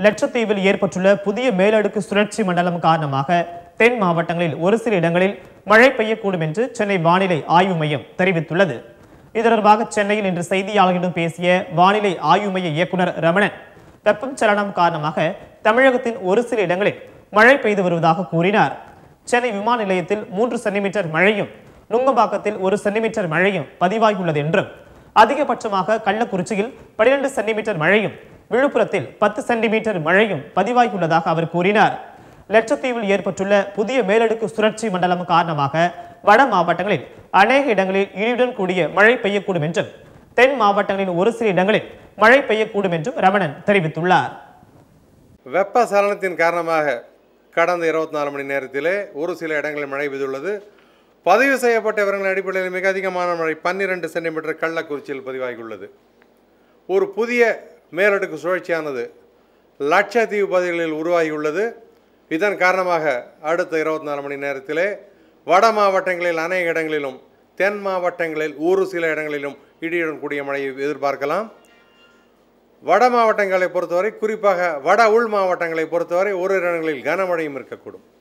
லட்சத்தீவில் ஏற்பட்டுள்ள புதிய மேலடுக்கு சுழற்சி மண்டலம் காரணமாக தென் மாவட்டங்களில் ஒரு சில இடங்களில் மழை பெய்யக்கூடும் என்று சென்னை வானிலை ஆய்வு மையம் தெரிவித்துள்ளது இது தொடர்பாக சென்னையில் இன்று செய்தியாளர்களிடம் பேசிய வானிலை ஆய்வு மைய இயக்குனர் ரமணன் வெப்பம் சலனம் காரணமாக தமிழகத்தின் ஒரு சில இடங்களில் மழை பெய்து வருவதாக கூறினார் சென்னை விமான நிலையத்தில் மூன்று சென்டிமீட்டர் மழையும் நுங்கம்பாக்கத்தில் ஒரு சென்டிமீட்டர் மழையும் பதிவாகியுள்ளது என்றும் அதிகபட்சமாக கள்ளக்குறிச்சியில் 12 சென்டிமீட்டர் மழையும் விழுப்புரத்தில் பத்து சென்டிமீட்டர் மழையும் பதிவாகியுள்ளதாக அவர் கூறினார் லட்சத்தீவில் ஏற்பட்டுள்ள புதிய மேலடுக்கு சுழற்சி மண்டலம் காரணமாக வட மாவட்டங்களில் அநேக இடங்களில் இடியுடன் கூடிய மழை பெய்யக்கூடும் என்றும் தென் மாவட்டங்களின் ஒரு சில இடங்களில் மழை பெய்யக்கூடும் என்றும் ரமணன் தெரிவித்துள்ளார் வெப்ப சலனத்தின் காரணமாக கடந்த இருபத்தி நாலு மணி நேரத்திலே ஒரு சில இடங்களில் மழை பெய்துள்ளது பதிவு செய்யப்பட்ட விவரங்களின் அடிப்படையில் மிக அதிகமான மழை பன்னிரெண்டு சென்டிமீட்டர் கள்ளக்குறிச்சியில் பதிவாகியுள்ளது ஒரு புதிய மேலடுக்கு சுழற்சியானது லட்சத்தீவு பகுதிகளில் உருவாகியுள்ளது இதன் காரணமாக அடுத்த இருபத்தி நாலு மணி நேரத்திலே வட மாவட்டங்களில் அநேக இடங்களிலும் தென் மாவட்டங்களில் ஒரு சில இடங்களிலும் இடியுடன் கூடிய மழையை எதிர்பார்க்கலாம் வட மாவட்டங்களை பொறுத்தவரை குறிப்பாக வட உள் மாவட்டங்களை பொறுத்தவரை ஒரு இடங்களில் கனமழையும் இருக்கக்கூடும்